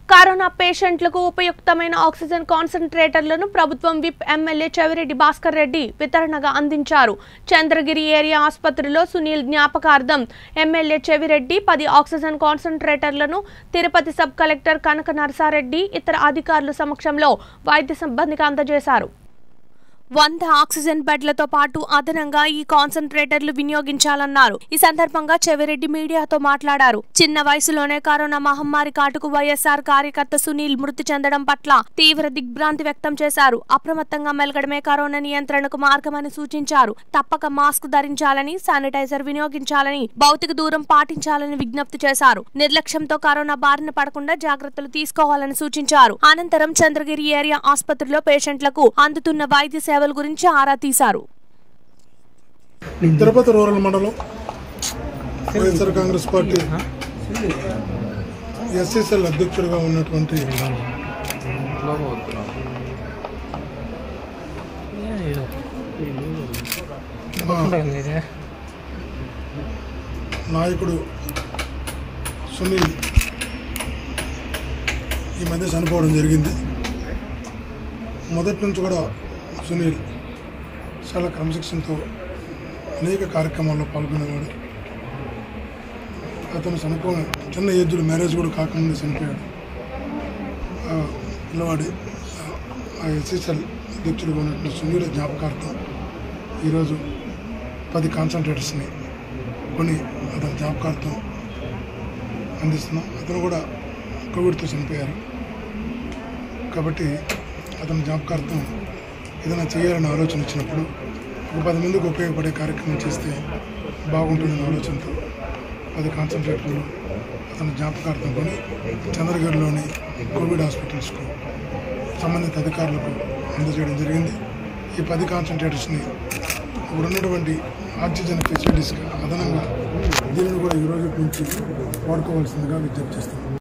corona పేషెంట్లకు ఉపయుక్తమైన oxygen కాన్సన్ట్రేటర్లను ప్రభుత్వం విప్ ఎమ్మెల్యే చెవిరెడ్డి భాస్కర్ రెడ్డి వితరణగా అందించారు చంద్రగిరి ఏరియా ఆసుపత్రిలో సునీల్ జ్ఞాపకార్థం ఎమ్మెల్యే చెవిరెడ్డి పది ఆక్సిజన్ కాన్సన్ట్రేటర్లను తిరుపతి సబ్ కలెక్టర్ కనక నరసారెడ్డి ఇతర అధికారుల సమక్షంలో వైద్య సిబ్బందికి అందజేశారు వంద ఆక్సిజన్ బెడ్లతో పాటు అదనంగా ఈ కాన్సన్ట్రేటర్లు వినియోగించాలన్నారు ఈ సందర్భంగా చెవిరెడ్డి మీడియాతో మాట్లాడారు చిన్న వయసులోనే కరోనా మహమ్మారి కాటుకు వైఎస్ఆర్ కార్యకర్త సునీల్ మృతి చెందడం పట్ల తీవ్ర దిగ్భ్రాంతి వ్యక్తం చేశారు అప్రమత్తంగా మెలగడమే కరోనా నియంత్రణకు మార్గమని సూచించారు తప్పక మాస్క్ ధరించాలని శానిటైజర్ వినియోగించాలని భౌతిక దూరం పాటించాలని విజ్ఞప్తి చేశారు నిర్లక్ష్యంతో కరోనా బారిన పడకుండా జాగ్రత్తలు తీసుకోవాలని సూచించారు అనంతరం చంద్రగిరి ఏరియా ఆసుపత్రిలో పేషెంట్లకు అందుతున్న వైద్య సేవల గురించి ఆరా తీశారు తిరుపతి రూరల్ మండలం వైఎస్ఆర్ కాంగ్రెస్ పార్టీ ఎస్ఎస్ఎల్ అధ్యక్షుడిగా ఉన్నటువంటి మా నాయకుడు సునీల్ ఈ మధ్య చనిపోవడం జరిగింది మొదటి నుంచి కూడా సునీల్ చాలా క్రమశిక్షణతో అనేక కార్యక్రమాల్లో పాల్గొనేవాడు అతను చనిపోయిన చిన్న ఏజ్లో మ్యారేజ్ కూడా కాకముందే చనిపోయాడు ఆ పిల్లవాడి ఆ ఎస్ఎస్ఎల్ అధ్యక్షుడిగా ఉన్నటువంటి సునీల జ్ఞాపకార్థం ఈరోజు పది కాన్సన్ట్రేటర్స్ని కొని అతని జ్ఞాపకార్థం అందిస్తున్నాం అతను కూడా కోవిడ్తో చనిపోయారు కాబట్టి అతని జ్ఞాపకార్థం ఏదైనా చేయాలని ఆలోచన వచ్చినప్పుడు ఒక పది మందికి ఉపయోగపడే కార్యక్రమం చేస్తే బాగుంటుందనే ఆలోచనతో పది కాన్సన్ట్రేటర్లు అతని జ్ఞాపకార్థం కొని చంద్రగిరిలోని కోవిడ్ హాస్పిటల్స్కు సంబంధిత అధికారులకు అందజేయడం జరిగింది ఈ పది కాన్సన్ట్రేటర్స్ని ఇప్పుడు ఉన్నటువంటి ఆక్సిజన్ ఫెసిలిటీస్కి అదనంగా దీనిని కూడా ఈ రోజు నుంచి వాడుకోవాల్సిందిగా విజ్ఞప్తి చేస్తాం